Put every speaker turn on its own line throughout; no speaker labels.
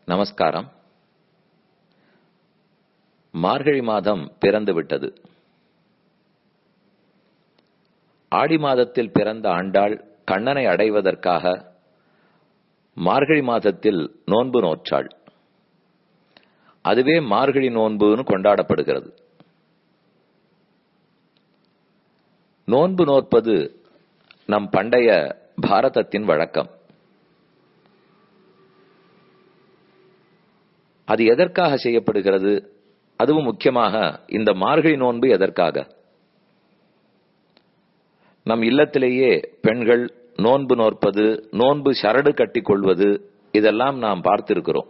நமஸ்காரம் மார்கழி மாதம் பிறந்து விட்டது ஆடி மாதத்தில் பிறந்த ஆண்டாள் கண்ணனை அடைவதற்காக மார்கழி மாதத்தில் நோன்பு நோற்றாள் அதுவே மார்கழி நோன்புன்னு கொண்டாடப்படுகிறது நோன்பு நோற்பது நம் பண்டைய பாரதத்தின் வழக்கம் அது எதற்காக செய்யப்படுகிறது அதுவும் முக்கியமாக இந்த மார்கழி நோன்பு எதற்காக நம் இல்லத்திலேயே பெண்கள் நோன்பு நோற்பது நோன்பு சரடு கட்டி கொள்வது இதெல்லாம் நாம் பார்த்திருக்கிறோம்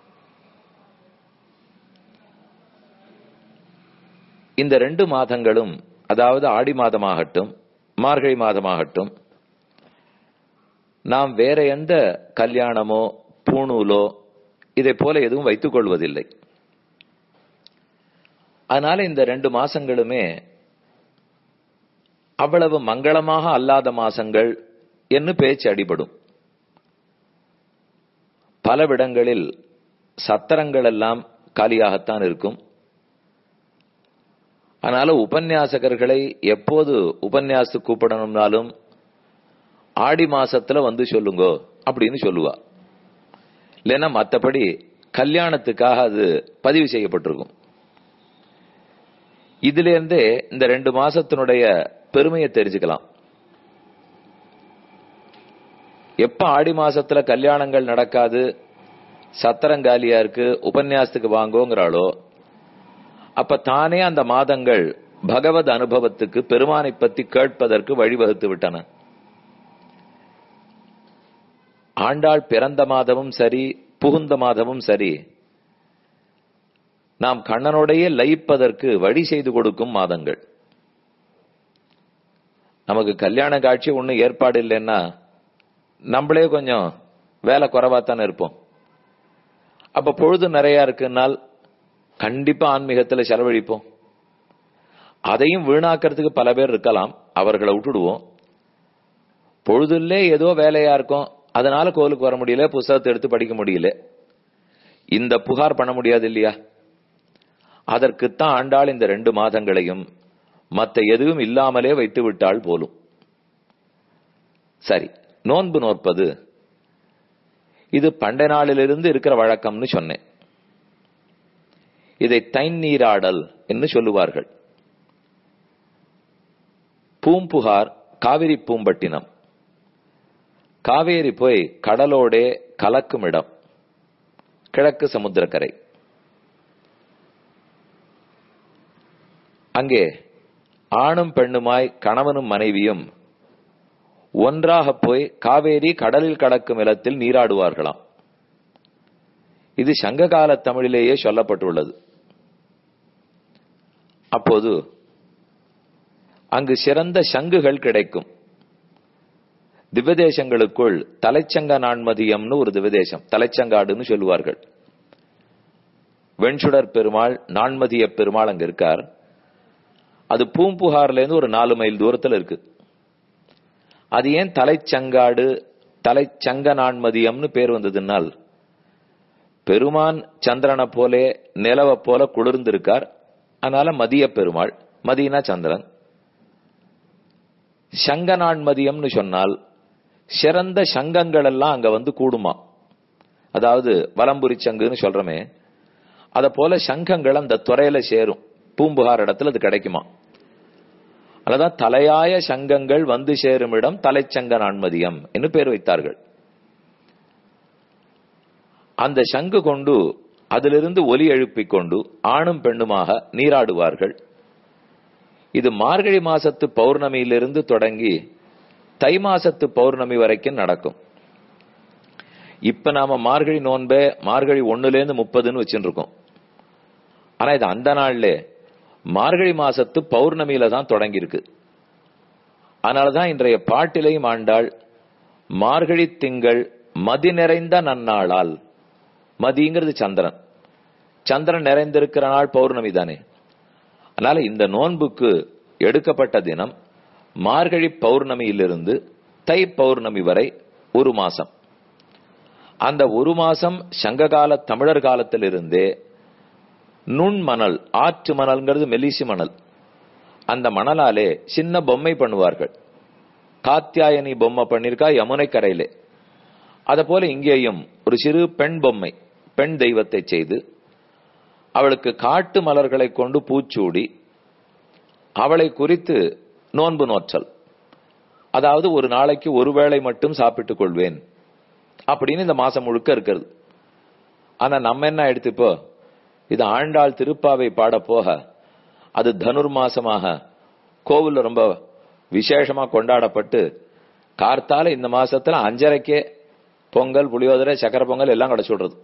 இந்த ரெண்டு மாதங்களும் அதாவது ஆடி மாதமாகட்டும் மார்கழி மாதமாகட்டும் நாம் வேற எந்த கல்யாணமோ பூணூலோ இதை போல எதுவும் வைத்துக் கொள்வதில்லை அதனால இந்த ரெண்டு மாசங்களுமே அவ்வளவு மங்களமாக அல்லாத மாசங்கள் என்று பேச்சு அடிபடும் பலவிடங்களில் சத்திரங்கள் எல்லாம் காலியாகத்தான் இருக்கும் அதனால உபன்யாசகர்களை எப்போது உபன்யாசத்து கூப்பிடணும்னாலும் ஆடி மாசத்துல வந்து சொல்லுங்கோ அப்படின்னு சொல்லுவா இல்லைன்னா மற்றபடி கல்யாணத்துக்காக அது பதிவு செய்யப்பட்டிருக்கும் இதுல இருந்தே இந்த ரெண்டு மாசத்தினுடைய பெருமையை தெரிஞ்சுக்கலாம் எப்ப ஆடி மாசத்துல கல்யாணங்கள் நடக்காது சத்திரங்காலியா இருக்கு உபன்யாசத்துக்கு வாங்கோங்கிறாளோ அப்ப தானே அந்த மாதங்கள் பகவத் அனுபவத்துக்கு பெருமானை பத்தி கேட்பதற்கு வழிவகுத்து விட்டன ஆண்டாள் பிறந்த மாதமும் சரி புகுந்த மாதமும் சரி நாம் கண்ணனோடையே லயிப்பதற்கு வழி செய்து கொடுக்கும் மாதங்கள் நமக்கு கல்யாண காட்சி ஒன்னும் ஏற்பாடு இல்லைன்னா நம்மளே கொஞ்சம் வேலை குறைவாத்தானே இருப்போம் அப்ப பொழுது நிறைய இருக்குன்னால் கண்டிப்பா ஆன்மீகத்துல செலவழிப்போம் அதையும் வீணாக்கிறதுக்கு பல பேர் இருக்கலாம் அவர்களை விட்டுடுவோம் பொழுதுலே ஏதோ வேலையா இருக்கும் அதனால கோவிலுக்கு வர முடியல புஸ்தகத்தை எடுத்து படிக்க முடியல இந்த புகார் பண்ண முடியாது இல்லையா அதற்குத்தான் ஆண்டாள் இந்த ரெண்டு மாதங்களையும் மத்த எதுவும் இல்லாமலே வைத்து விட்டாள் போலும் சரி நோன்பு நோற்பது இது பண்டை நாளிலிருந்து இருக்கிற வழக்கம்னு சொன்னேன் இதை தைநீராடல் என்று சொல்லுவார்கள் பூம்புகார் காவிரி பூம்பட்டினம் காவேரி போய் கடலோடே கலக்கும் இடம் கிழக்கு சமுத்திரக்கரை அங்கே ஆணும் பெண்ணுமாய் கணவனும் மனைவியும் ஒன்றாக போய் காவேரி கடலில் கடக்கும் இடத்தில் நீராடுவார்களாம் இது சங்ககால தமிழிலேயே சொல்லப்பட்டுள்ளது அப்போது அங்கு சிறந்த சங்குகள் கிடைக்கும் திவதேசங்களுக்குள் தலைச்சங்க நான்மதியம்னு ஒரு திவதேசம் தலைச்சங்காடுன்னு சொல்லுவார்கள் வெண்சுடர் பெருமாள் நான்மதிய பெருமாள் அங்க இருக்கார் அது பூம்புகார்ல இருந்து ஒரு நாலு மைல் தூரத்துல இருக்கு அது ஏன் தலைச்சங்காடு தலைச்சங்க நான்மதியம்னு பேர் வந்ததுனால் பெருமான் சந்திரனை போலே நிலவ போல குளிர்ந்திருக்கார் அதனால மதிய பெருமாள் மதியனா சந்திரன் சங்க நான்மதியம்னு சொன்னால் சிறந்த சங்கங்கள் எல்லாம் அங்க வந்து கூடுமா அதாவது வலம்புரி சங்குன்னு சொல்றமே அத போல சங்கங்கள் அந்த துறையில சேரும் பூம்புகார் இடத்துல அது கிடைக்குமா அததான் தலையாய சங்கங்கள் வந்து சேரும் இடம் தலைச்சங்க நான்மதியம் என்று பேர் வைத்தார்கள் அந்த சங்கு கொண்டு அதிலிருந்து ஒலி எழுப்பிக் கொண்டு ஆணும் பெண்ணுமாக நீராடுவார்கள் இது மார்கழி மாசத்து பௌர்ணமியிலிருந்து தொடங்கி தை மாசத்து பௌர்ணமி வரைக்கும் நடக்கும் இப்ப நாம மார்கழி நோன்பே மார்கழி ஒண்ணுல இருந்து முப்பதுன்னு வச்சுட்டு இருக்கோம் ஆனா இது அந்த நாள்ல மார்கழி மாசத்து பௌர்ணமியில தான் தொடங்கி இருக்கு அதனாலதான் இன்றைய பாட்டிலையும் ஆண்டாள் மார்கழி திங்கள் மதி நிறைந்த நன்னாளால் மதிங்கிறது சந்திரன் சந்திரன் நிறைந்திருக்கிற நாள் பௌர்ணமி தானே அதனால இந்த நோன்புக்கு எடுக்கப்பட்ட தினம் மார்கழி பௌர்ணமியிலிருந்து தை பௌர்ணமி வரை ஒரு மாசம் அந்த ஒரு மாசம் சங்ககால தமிழர் காலத்திலிருந்தே நுண்மணல் ஆற்று மணல்ங்கிறது மெலிசி மணல் அந்த மணலாலே சின்ன பொம்மை பண்ணுவார்கள் காத்தியாயனி பொம்மை பண்ணிருக்கா யமுனை கரையிலே அத போல இங்கேயும் ஒரு சிறு பெண் பொம்மை பெண் தெய்வத்தை செய்து அவளுக்கு காட்டு மலர்களை கொண்டு பூச்சூடி அவளை குறித்து நோன்பு நோற்றல் அதாவது ஒரு நாளைக்கு ஒரு வேளை மட்டும் சாப்பிட்டுக் கொள்வேன் அப்படின்னு இந்த மாசம் முழுக்க இருக்கிறது ஆனா நம்ம என்ன எடுத்துப்போ இது ஆண்டாள் திருப்பாவை பாட போக அது தனுர் மாசமாக கோவில்ல ரொம்ப விசேஷமா கொண்டாடப்பட்டு கார்த்தால இந்த மாசத்துல அஞ்சரைக்கே பொங்கல் புளியோதரை சக்கரை பொங்கல் எல்லாம் கிடைச்சு விடுறது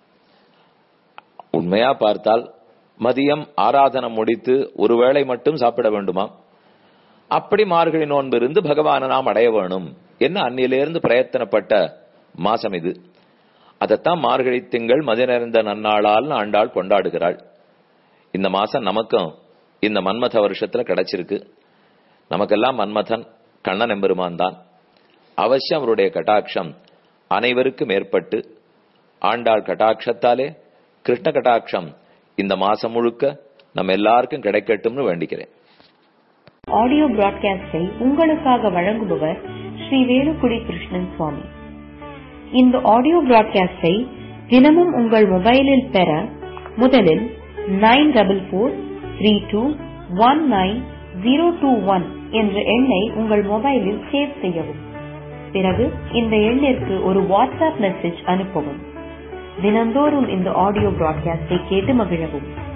உண்மையா பார்த்தால் மதியம் ஆராதனை முடித்து ஒருவேளை மட்டும் சாப்பிட வேண்டுமா அப்படி மார்கழி நோன்பு இருந்து பகவானை நாம் அடைய வேணும் என்ன அன்னிலிருந்து பிரயத்தனப்பட்ட மாசம் இது அதைத்தான் மார்கழி திங்கள் மதி நிறைந்த நன்னாளால் ஆண்டாள் கொண்டாடுகிறாள் இந்த மாசம் நமக்கும் இந்த மன்மத வருஷத்துல கிடைச்சிருக்கு நமக்கெல்லாம் மன்மதன் கண்ணன் எம்பெருமான் தான் அவசியம் அவருடைய கட்டாட்சம் அனைவருக்கும் ஏற்பட்டு ஆண்டாள் கட்டாட்சத்தாலே கிருஷ்ண கட்டாட்சம் இந்த மாசம் முழுக்க நம்ம எல்லாருக்கும் கிடைக்கட்டும்னு வேண்டிக்கிறேன்
ஆடியோ பிராட்காஸ்டை உங்களுக்காக வழங்குபவர் ஸ்ரீ வேலுக்குடி கிருஷ்ணன் சுவாமி இந்த ஆடியோ பிராட்காஸ்டை தினமும் உங்கள் மொபைலில் பெற முதலில் nine double four three two one nine zero two one என்ற எண்ணை உங்கள் மொபைலில் சேவ் செய்யவும் பிறகு இந்த எண்ணிற்கு ஒரு வாட்ஸ்அப் மெசேஜ் அனுப்பவும் தினந்தோறும் இந்த ஆடியோ பிராட்காஸ்டை கேட்டு மகிழவும்